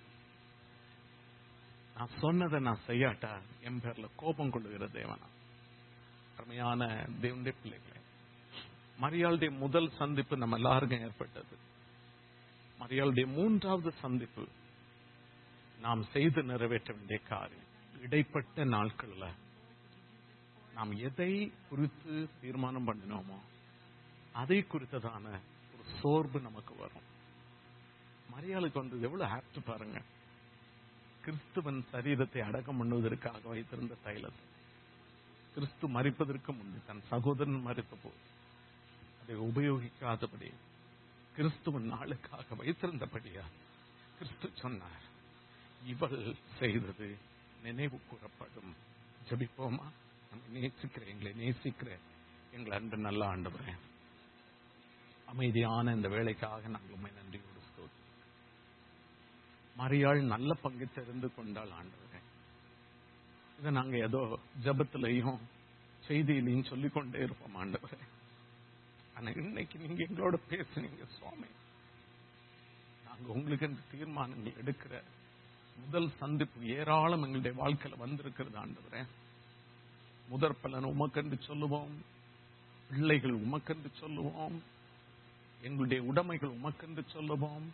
A: நான் சொன்னதை நான் செய்யாட்டா என் பேர்ல கோபம் கொள்ளுகிற தேவனா அருமையான தேவனுடைய பிள்ளைகளே மரியாளுடைய முதல் சந்திப்பு நம்ம எல்லாருக்கும் ஏற்பட்டது மரியாளுடைய மூன்றாவது சந்திப்பு நாம் செய்து நிறைவேற்ற வேண்டிய காரியம் இடைப்பட்ட நாட்கள்ல நாம் எதை குறித்து தீர்மானம் பண்ணினோமோ அதை குறித்ததான ஒரு சோர்வு நமக்கு வரும் மரியாளுக்கு வந்து எவ்வளவு ஆப்ட் பாருங்க கிறிஸ்துவன் சரீரத்தை அடக்கம் பண்ணுவதற்காக வைத்திருந்த தைலத்தை கிறிஸ்து மறிப்பதற்கு முன்பு தன் சகோதரன் மறித்த போது அதை உபயோகிக்காதபடி கிறிஸ்துவன் நாளுக்காக வைத்திருந்தபடியா கிறிஸ்து சொன்னார் இவள் செய்தது நினைவு கூறப்படும் ஜபிப்போமா நம்ம நேசிக்கிற எங்களை நேசிக்கிற எங்கள் அன்பு நல்ல ஆண்டவரே அமைதியான இந்த வேலைக்காக நாங்கள் உண்மை நன்றியோடு ஸ்தோத்திரம் மரியாள் நல்ல பங்கு தெரிந்து கொண்டாள் ஆண்டவரே இதை நாங்க ஏதோ ஜபத்திலையும் செய்தியிலையும் சொல்லிக் கொண்டே இருப்போம் ஆண்டவரே ஆனா இன்னைக்கு நீங்க எங்களோட பேசுனீங்க சுவாமி நாங்க உங்களுக்கு இந்த தீர்மானங்கள் எடுக்கிற முதல் சந்திப்பு ஏராளம் எங்களுடைய வாழ்க்கையில வந்திருக்கிறது ஆண்டவரே முதற் பலன் உமக்கென்று சொல்லுவோம் பிள்ளைகள் உமக்கென்று சொல்லுவோம் எங்களுடைய உடைமைகள் உமக்கென்று சொல்லுவோம்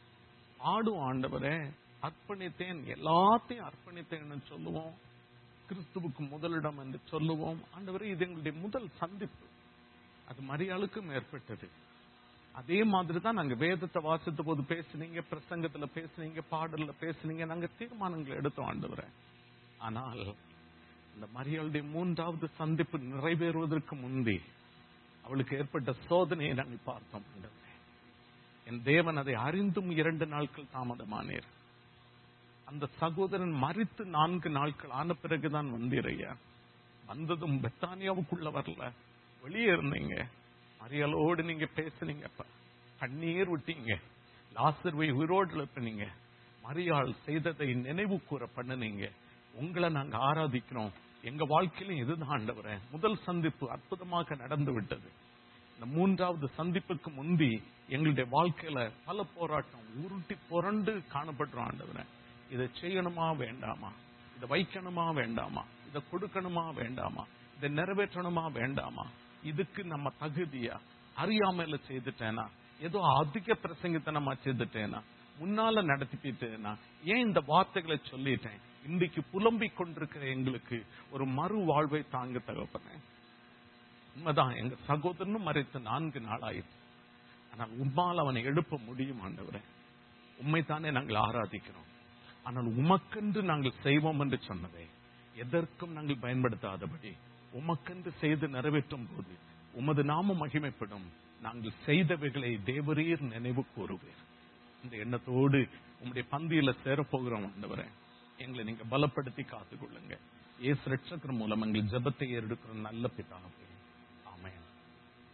A: ஆடும் ஆண்டவரே அர்ப்பணித்தேன் எல்லாத்தையும் அர்ப்பணித்தேன்னு சொல்லுவோம் கிறிஸ்துவுக்கு முதலிடம் என்று சொல்லுவோம் ஆண்டவரே இது எங்களுடைய முதல் சந்திப்பு அது மரியாளுக்கும் ஏற்பட்டது அதே மாதிரி தான் நாங்க வேதத்தை வாசித்த போது பேசுனீங்க பிரசங்கத்துல பேசுனீங்க பாடல்ல பேசுனீங்க நாங்க தீர்மானங்களை எடுத்தோம் ஆண்டவரே ஆனால் இந்த மரியாளுடைய மூன்றாவது சந்திப்பு நிறைவேறுவதற்கு முந்தி அவளுக்கு ஏற்பட்ட சோதனையை நாங்கள் பார்த்தோம் ஆண்டவரே என் தேவன் அதை அறிந்தும் இரண்டு நாட்கள் தாமதமானேர் அந்த சகோதரன் மறித்து நான்கு நாட்கள் ஆன பிறகுதான் வந்தீரையா வந்ததும் பெத்தானியாவுக்குள்ள வரல வெளியே இருந்தீங்க மரியாளோடு நீங்க பேசுனீங்க அப்ப கண்ணீர் விட்டீங்க லாசர்வை உயிரோடு எழுப்பினீங்க மரியாள் செய்ததை நினைவு கூற பண்ணுனீங்க உங்களை நாங்க ஆராதிக்கிறோம் எங்க வாழ்க்கையிலும் இதுதான் ஆண்டவரே முதல் சந்திப்பு அற்புதமாக நடந்து விட்டது இந்த மூன்றாவது சந்திப்புக்கு முந்தி எங்களுடைய வாழ்க்கையில பல போராட்டம் உருட்டி புரண்டு காணப்படுறோம் ஆண்டவரே இதை செய்யணுமா வேண்டாமா இதை வைக்கணுமா வேண்டாமா இதை கொடுக்கணுமா வேண்டாமா இதை நிறைவேற்றணுமா வேண்டாமா இதுக்கு நம்ம தகுதியா அறியாமையில செய்துட்டேனா ஏதோ அதிக பிரசங்கத்தனமா செய்துட்டேனா முன்னால நடத்திட்டேனா ஏன் இந்த வார்த்தைகளை சொல்லிட்டேன் இன்றைக்கு புலம்பிக் கொண்டிருக்கிற எங்களுக்கு ஒரு மறு வாழ்வை தாங்க தகப்பனேன் உண்மைதான் எங்க சகோதரனும் மறைத்து நான்கு நாள் ஆயிடுச்சு ஆனால் உம்மால் அவனை எழுப்ப முடியும் ஆண்டவரே உண்மைத்தானே நாங்கள் ஆராதிக்கிறோம் ஆனால் உமக்கென்று நாங்கள் செய்வோம் என்று சொன்னதே எதற்கும் நாங்கள் பயன்படுத்தாதபடி உமக்கென்று செய்து நிறைவேற்றும் போது உமது நாம மகிமைப்படும் நாங்கள் செய்தவைகளை தேவரீர் நினைவு கூறுவீர் இந்த எண்ணத்தோடு உம்முடைய பந்தியில சேரப்போகிறோம் ஆண்டவரே எங்களை நீங்க பலப்படுத்தி காத்துக்கொள்ளுங்க ஏசு ரட்சகர் மூலம் எங்கள் ஜெபத்தை எடுக்கிற நல்ல பிதாவே